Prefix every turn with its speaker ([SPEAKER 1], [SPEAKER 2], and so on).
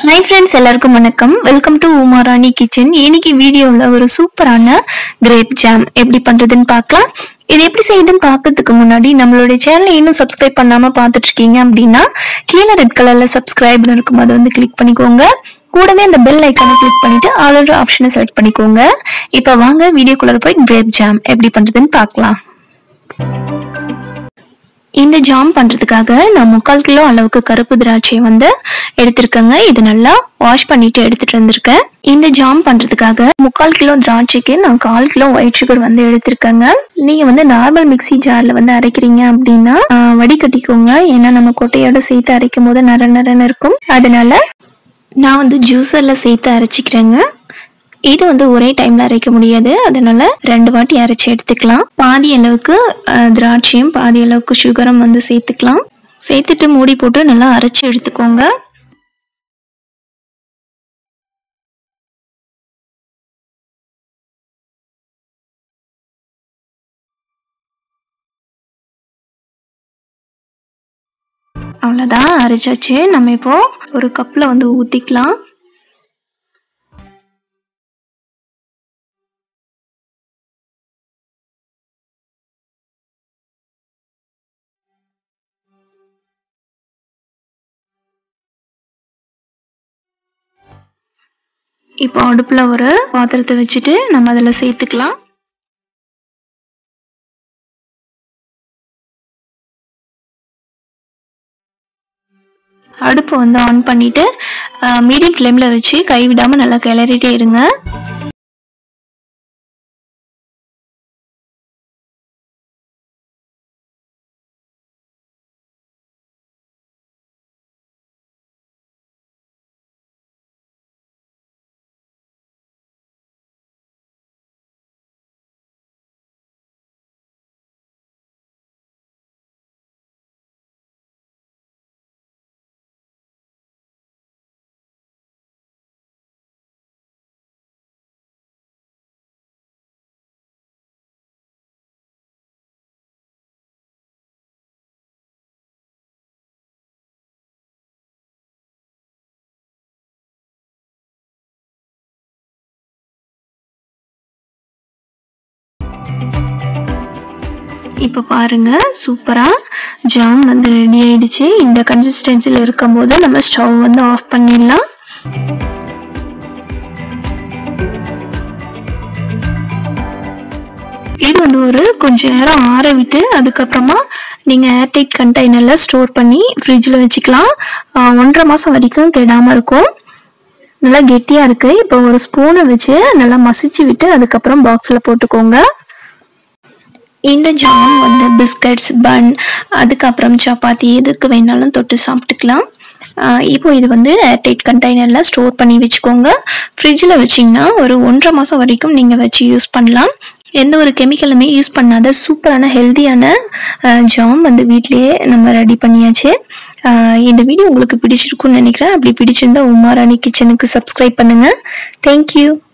[SPEAKER 1] hi friends எல்லாருக்கும் வணக்கம் welcome to Umarani kitchen இன்னைக்கு வீடியோவில் ஒரு சூப்பரான கிரேப் ஜாம் எப்படி பண்றதுன்னு பார்க்கலாம் இது எப்படி செய்யுதுன்னு பார்க்கறதுக்கு முன்னாடி நம்மளுடைய சேனலை இன்னும் சப்ஸ்கிரைப் பண்ணாம பார்த்துட்டு இருக்கீங்க அப்படின்னா கீழே ரெட் கலர்ல சப்ஸ்கிரைப்னு இருக்கும் அதை வந்து கிளிக் பண்ணிக்கோங்க கூடவே அந்த பெல் ஐக்கானை கிளிக் பண்ணிட்டு ஆல்ரெடி ஆப்ஷனை செலக்ட் பண்ணிக்கோங்க இப்போ வாங்க வீடியோக்குள்ள போய் கிரேப் ஜாம் எப்படி பண்றதுன்னு பார்க்கலாம் இந்த ஜாம் பண்றதுக்காக நான் முக்கால் கிலோ அளவுக்கு கருப்பு திராட்சை வந்து எடுத்திருக்கேங்க இது நல்லா வாஷ் பண்ணிட்டு எடுத்துட்டு வந்திருக்கேன் இந்த ஜாம் பண்றதுக்காக முக்கால் கிலோ திராட்சைக்கு நான் கால் கிலோ ஒயிட் சுகர் வந்து எடுத்திருக்கேங்க நீங்க வந்து நார்மல் மிக்ஸி ஜார்ல வந்து அரைக்கிறீங்க அப்படின்னா ஆஹ், வடிகட்டிக்கோங்க ஏன்னா நம்ம கொட்டையோட சேர்த்து அரைக்கும் போது நர நரன்னு இருக்கும் அதனால நான் வந்து ஜூஸர்ல சேர்த்து அரைச்சிக்கிறேங்க இது வந்து ஒரே டைம்ல அரைக்க முடியாது அதனால ரெண்டு வாட்டி அரைச்சி எடுத்துக்கலாம் பாதி அளவுக்கு அஹ், திராட்சையும் பாதி அளவுக்கு சுகரும் வந்து சேர்த்துக்கலாம் சேர்த்துட்டு மூடி போட்டு நல்லா அரைச்சி எடுத்துக்கோங்க அவ்வளோதான் அரைச்சாச்சு நம்ம இப்போ ஒரு கப்பில் வந்து ஊற்றிக்கலாம் இப்போ அடுப்புல ஒரு பாத்திரத்தை வச்சுட்டு நம்ம அதில் சேர்த்துக்கலாம் அடுப்பை வந்து ஆன் பண்ணிட்டு மீடியம் ஃப்ளேமில் வச்சு கைவிடாம நல்லா கிளறிட்டே இருங்க இப்போ பாருங்க சூப்பரா ஜாம் வந்து ரெடி ஆயிடுச்சு இந்த கன்சிஸ்டன்சில இருக்கும்போது நம்ம ஸ்டவ் வந்து ஆஃப் பண்ணிடலாம் இது வந்து ஒரு கொஞ்ச நேரம் ஆற விட்டு அதுக்கப்புறமா நீங்க ஏர்டைட் கண்டெய்னர்ல ஸ்டோர் பண்ணி ஃப்ரிட்ஜில் வச்சுக்கலாம் ஆஹ் ஒன்றரை மாசம் வரைக்கும் கெடாம இருக்கும் நல்லா கெட்டியா இருக்கு இப்போ ஒரு ஸ்பூனை வச்சு நல்லா மசிச்சு விட்டு அதுக்கப்புறம் பாக்ஸ்ல போட்டுக்கோங்க இந்த ஜாம் வந்து பிஸ்கட்ஸ் பன் அதுக்கப்புறம் சப்பாத்தி எதுக்கு வேணாலும் தொட்டு சாப்பிட்டுக்கலாம் ஆஹ் இப்போ இது வந்து ஏர்டைட் கண்டெய்னரில் ஸ்டோர் பண்ணி வச்சுக்கோங்க ஃப்ரிட்ஜில் வச்சிங்கன்னா ஒரு ஒன்றரை மாதம் வரைக்கும் நீங்கள் வச்சு யூஸ் பண்ணலாம் எந்த ஒரு கெமிக்கலுமே யூஸ் பண்ணாத சூப்பரான ஹெல்த்தியான ஜாம் வந்து வீட்லேயே நம்ம ரெடி பண்ணியாச்சு ஆஹ் இந்த வீடியோ உங்களுக்கு பிடிச்சிருக்கும்னு நினைக்கிறேன் அப்படி பிடிச்சிருந்தா உமாராணி கிச்சனுக்கு சப்ஸ்கிரைப் பண்ணுங்கள் தேங்க்யூ